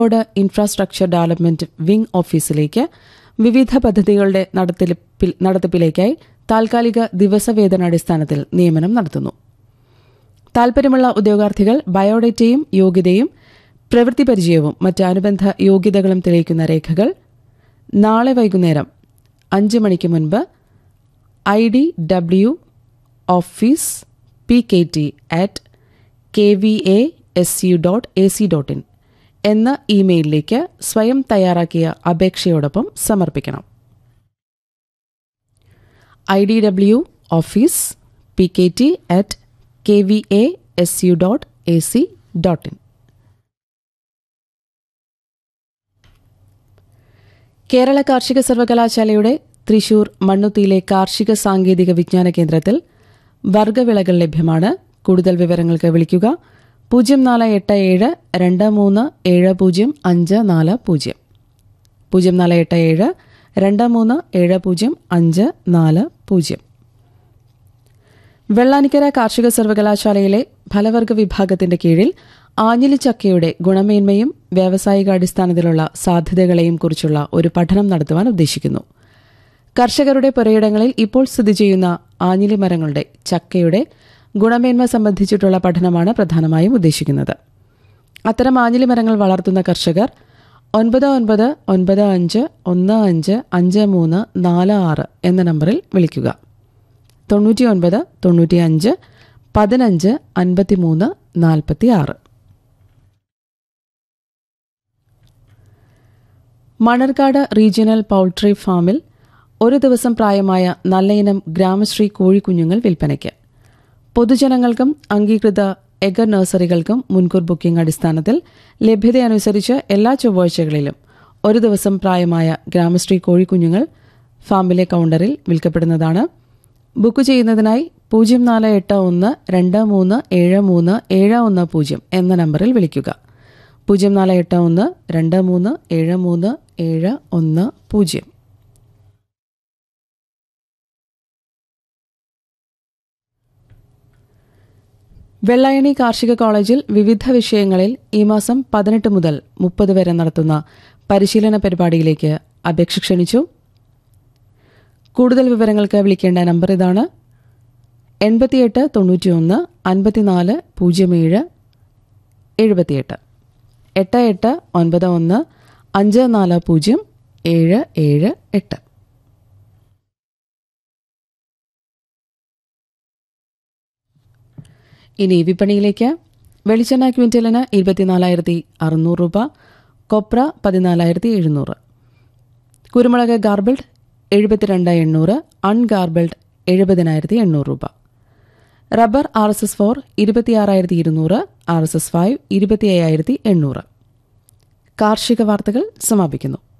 road infrastructure development wing ഓഫീസിലേക്ക് വിവിധ പദ്ധതികളുടെ നടത്തിപ്പിൽ- നടത്തിപ്പിലേക്കായി താൽക്കാലിക ദിവസവേതനാടിസ്ഥാനത്തിൽ നിയമനം നടത്തുന്നു താൽപര്യമുള്ള ഉദ്യോഗാർത്ഥികൾ ബയോഡേറ്റയും യോഗ്യതയും പ്രവൃത്തി പരിചയവും മറ്റ് അനുബന്ധ യോഗ്യതകളും തെളിയിക്കുന്ന രേഖകൾ നാളെ വൈകുന്നേരം അഞ്ച് മണിക്ക് മുൻപ് I D W office P K T at K V A S U dot A C dot in എന്ന ഇമെയിലിലേക്ക് സ്വയം തയ്യാറാക്കിയ അപേക്ഷയോടൊപ്പം സമർപ്പിക്കണം I D W office P K T at K V A S U dot A C dot in Kerala കാർഷിക സർവകലാശാലയുടെ തൃശൂർ മണ്ണുത്തിയിലെ കാർഷിക സാങ്കേതിക വിജ്ഞാന കേന്ദ്രത്തിൽ വർഗ്ഗവിളകൾ ലഭ്യമാണ് കൂടുതൽ വിവരങ്ങൾക്ക് വിളിക്കുക പൂജ്യം നാല് എട്ട് ഏഴ് രണ്ട് മൂന്ന് ഏഴ് പൂജ്യം അഞ്ച് നാല് പൂജ്യം പൂജ്യം നാല് എട്ട് ഏഴ് രണ്ട് മൂന്ന് ഏഴ് പൂജ്യം അഞ്ച് നാല് പൂജ്യം വെള്ളാനിക്കര കാർഷിക സർവകലാശാലയിലെ ഫലവർഗ വിഭാഗത്തിന്റെ കീഴിൽ ആഞ്ഞിലി ചക്കയുടെ ഗുണമേന്മയും വ്യാവസായികാടിസ്ഥാനത്തിലുള്ള സാധ്യതകളെയും കുറിച്ചുള്ള ഒരു പഠനം നടത്തുവാൻ ഉദ്ദേശിക്കുന്നു കർഷകരുടെ പുരയിടങ്ങളിൽ ഇപ്പോൾ സ്ഥിതി ചെയ്യുന്ന ആഞ്ഞിലി മരങ്ങളുടെ ചക്കയുടെ ഗുണമേന്മ സംബന്ധിച്ചിട്ടുള്ള പഠനമാണ് പ്രധാനമായും ഉദ്ദേശിക്കുന്നത് അത്തരം ആഞ്ഞിലി മരങ്ങൾ വളർത്തുന്ന കർഷകർ ഒൻപത് ഒൻപത് ഒൻപത് അഞ്ച് ഒന്ന് അഞ്ച് അഞ്ച് മൂന്ന് നാല് ആറ് എന്ന നമ്പറിൽ വിളിക്കുക തൊണ്ണൂറ്റി ഒൻപത് തൊണ്ണൂറ്റി അഞ്ച് പതിനഞ്ച് അൻപത്തിമൂന്ന് നാൽപ്പത്തി ആറ് മണർകാട് റീജിയണൽ പൗൾട്രി ഫാമിൽ ഒരു ദിവസം പ്രായമായ നല്ലയിനം ഗ്രാമശ്രീ കോഴിക്കുഞ്ഞുങ്ങൾ വിൽപ്പനയ്ക്ക് പൊതുജനങ്ങൾക്കും അംഗീകൃത എഗർ നഴ്സറികൾക്കും മുൻകൂർ ബുക്കിംഗ് അടിസ്ഥാനത്തിൽ ലഭ്യതയനുസരിച്ച് എല്ലാ ചൊവ്വാഴ്ചകളിലും ഒരു ദിവസം പ്രായമായ ഗ്രാമശ്രീ കോഴിക്കുഞ്ഞുങ്ങൾ ഫാമിലെ കൗണ്ടറിൽ വിൽക്കപ്പെടുന്നതാണ് ബുക്ക് ചെയ്യുന്നതിനായി പൂജ്യം നാല് എട്ട് ഒന്ന് രണ്ട് മൂന്ന് ഏഴ് മൂന്ന് ഏഴ് ഒന്ന് പൂജ്യം എന്ന നമ്പറിൽ വിളിക്കുക പൂജ്യം നാല് എട്ട് ഒന്ന് രണ്ട് മൂന്ന് ഏഴ് മൂന്ന് ഏഴ് ഒന്ന് പൂജ്യം വെള്ളായണി കാർഷിക കോളേജിൽ വിവിധ വിഷയങ്ങളിൽ ഈ മാസം പതിനെട്ട് മുതൽ മുപ്പത് വരെ നടത്തുന്ന പരിശീലന പരിപാടിയിലേക്ക് അപേക്ഷ ക്ഷണിച്ചു കൂടുതൽ വിവരങ്ങൾക്ക് വിളിക്കേണ്ട നമ്പർ ഇതാണ് എൺപത്തിയെട്ട് തൊണ്ണൂറ്റിയൊന്ന് അൻപത്തിനാല് പൂജ്യം ഏഴ് എഴുപത്തിയെട്ട് എട്ട് എട്ട് ഒൻപത് ഒന്ന് അഞ്ച് നാല് പൂജ്യം ഏഴ് ഏഴ് എട്ട് ഇനി വിപണിയിലേക്ക് വെളിച്ചെണ്ണ ക്വിന്റലിന് ഇരുപത്തിനാലായിരത്തി അറുന്നൂറ് രൂപ കൊപ്ര പതിനാലായിരത്തി എഴുന്നൂറ് കുരുമുളക് ഗാർബിൾഡ് എഴുപത്തിരണ്ട് എണ്ണൂറ് അൺഗാർബിൾഡ് എഴുപതിനായിരത്തി എണ്ണൂറ് രൂപ rubber R S S four ഇരുപത്തിയാറായിരത്തി ഇരുന്നൂറ് ആർ എസ് എസ് ഫൈവ് ഇരുപത്തി അയ്യായിരത്തി എണ്ണൂറ് കാർഷിക വാർത്തകൾ സമാപിക്കുന്നു